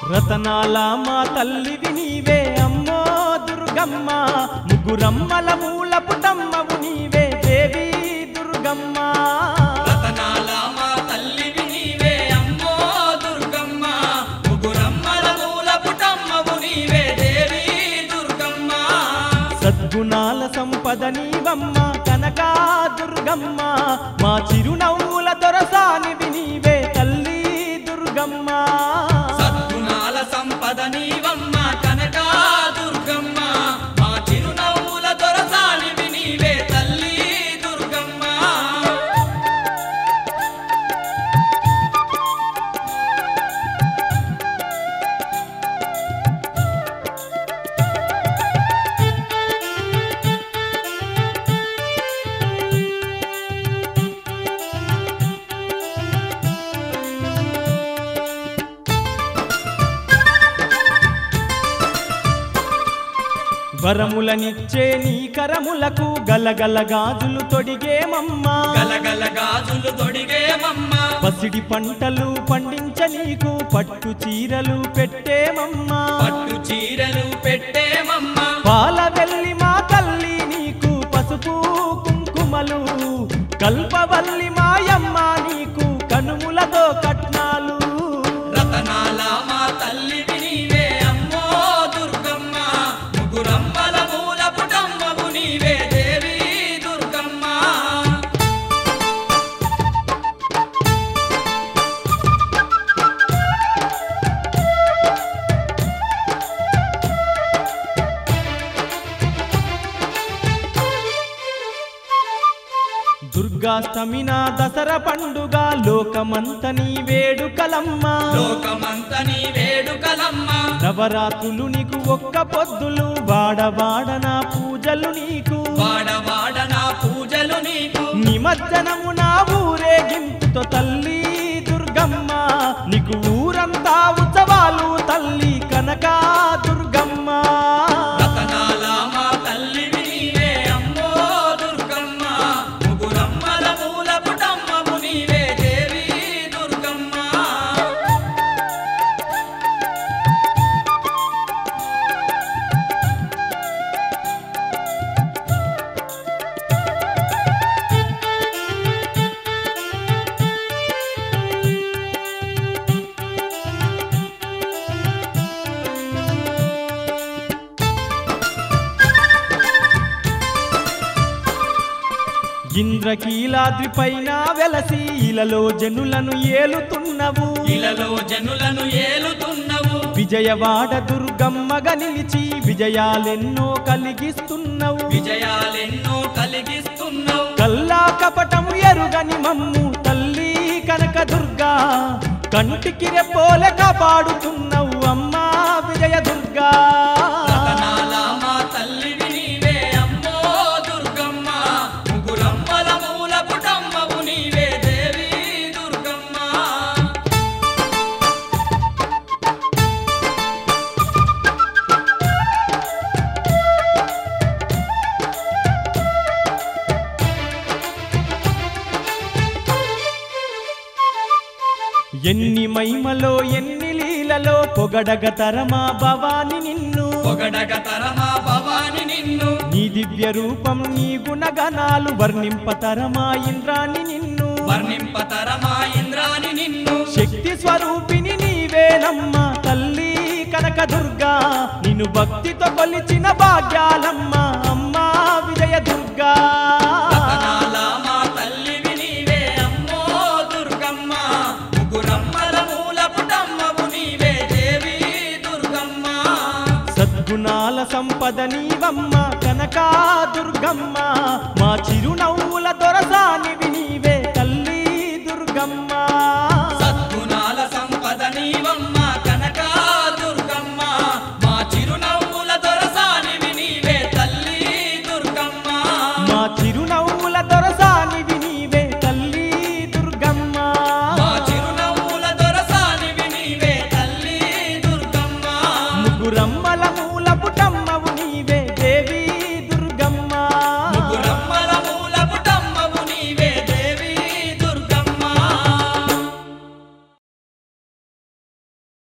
రతనాల మా తల్లివి నీవే అమ్మో దుర్గమ్మ ముగ్గురమ్మల మూల పుటమ్మవు నీవే దేవి దుర్గమ్మ రతనాల మా తల్లివి నీవే అమ్మో దుర్గమ్మ ముగురమ్మల మూల పుటమ్మవు నీవే దేవి దుర్గమ్మ సద్గుణాల సంపద నీవమ్మ కనకా దుర్గమ్మ మా చిరునవ్వుల దొరసానివి నీవే తల్లి దుర్గమ్మ సద్గుణాల సంపద నీవమ్మ కనకా దుర్గమ్మ మా చిరునవ్వుల దొరసానివి నీవే తల్లి దుర్గమ్మ వరములనిచ్చే నీ కరములకు గలగల గాజులు తొడిగేమమ్మా గలగల గాజులు తొడిగేమమ్మ పసిడి పంటలు పండించ నీకు పట్టు చీరలు పెట్టేమమ్మా పట్టు చీరలు పెట్టేమమ్మ పాల వెళ్ళి మా తల్లి నీకు పసుపు కుంకుమలు కల్పవల్లి మాయమ్మ నీకు కనుములతో కట్నాలు రతనాల మా తల్లివి నీవే అమ్మో దుర్గమ్మ ముగురమ్మల మూల పుటమ్మవు నీవే దేవి దుర్గమ్మ దుర్గాష్టమి నా దసర పండుగ లోకమంత నీ వేడుకలమ్మ లోకమంత నీ వేడుకలమ్మ నవరాత్రులు నీకు ఒక్క పొద్దులు వాడవాడ నా పూజలు నీకు వాడవాడ నా పూజలు నీకు నిమజ్జనము నా ఊరేగింపుతో తల్లి దుర్గమ్మ నీకు ఊరంతా ఉత్సవాలు తల్లి కనకా దుర్గమ్మ రతనాల మా తల్లివి నీవే అమ్మో దుర్గమ్మ ముగురమ్మల మూల పుటమ్మవు నీవే దేవి దుర్గమ్మ ఇంద్రకీలాద్రి పైన వెలసి ఇలలో జనులను ఏలుతున్నవు ఇలలో జనులను ఏలుతున్నవు విజయవాడ దుర్గమ్మగా నిలిచి విజయాలెన్నో కలిగిస్తున్నవు విజయాలెన్నో కలిగిస్తున్నావు కల్లా కపటము ఎరుగని మమ్ము తల్లి కనక దుర్గా కంటికి రెప్పోలే కాపాడుతున్నవు అమ్మా విజయ దుర్గా రతనాల మా తల్లివి నీవే అమ్మో దుర్గమ్మ ముగురమ్మల మూల పుటమ్మవు నీవే దేవి దుర్గమ్మ ఎన్ని మహిమలో ఎన్ని లీలలో పొగడగ తరమా భవాని నిన్ను పొగడగ తరమా భవాని నిన్ను నీ దివ్య రూపం నీ గుణగణాలు వర్ణింపతరమా ఇంద్రాని నిన్ను వర్ణింపతరమా ఇంద్రాని నిన్ను శక్తి స్వరూపిణి నీవేనమ్మ తల్లి కనక దుర్గా నిన్ను భక్తితో కొలిచిన భాగ్యాలమ్మ అమ్మా విజయ దుర్గా రతనాల మా తల్లివి నీవే అమ్మో దుర్గమ్మ ముగురమ్మల మూల పుటమ్మవు నీవే దేవి దుర్గమ్మ సద్గుణాల సంపద నీవమ్మ కనకా దుర్గమ్మ మా చిరునవ్వుల దొరసానివి నీవే తల్లి దుర్గమ్మ సద్గుణాల సంపద నీవమ్మ కనక దుర్గమ్మ మా చిరునవ్వుల దొరసానివి నీవే తల్లి దుర్గమ్మ మా చిరునవ్వుల దొరసానివి నీవే తల్లి దుర్గమ్మ మా చిరునవ్వుల దొరసానివి నీవే తల్లి దుర్గమ్మ ముగ్గురమ్మల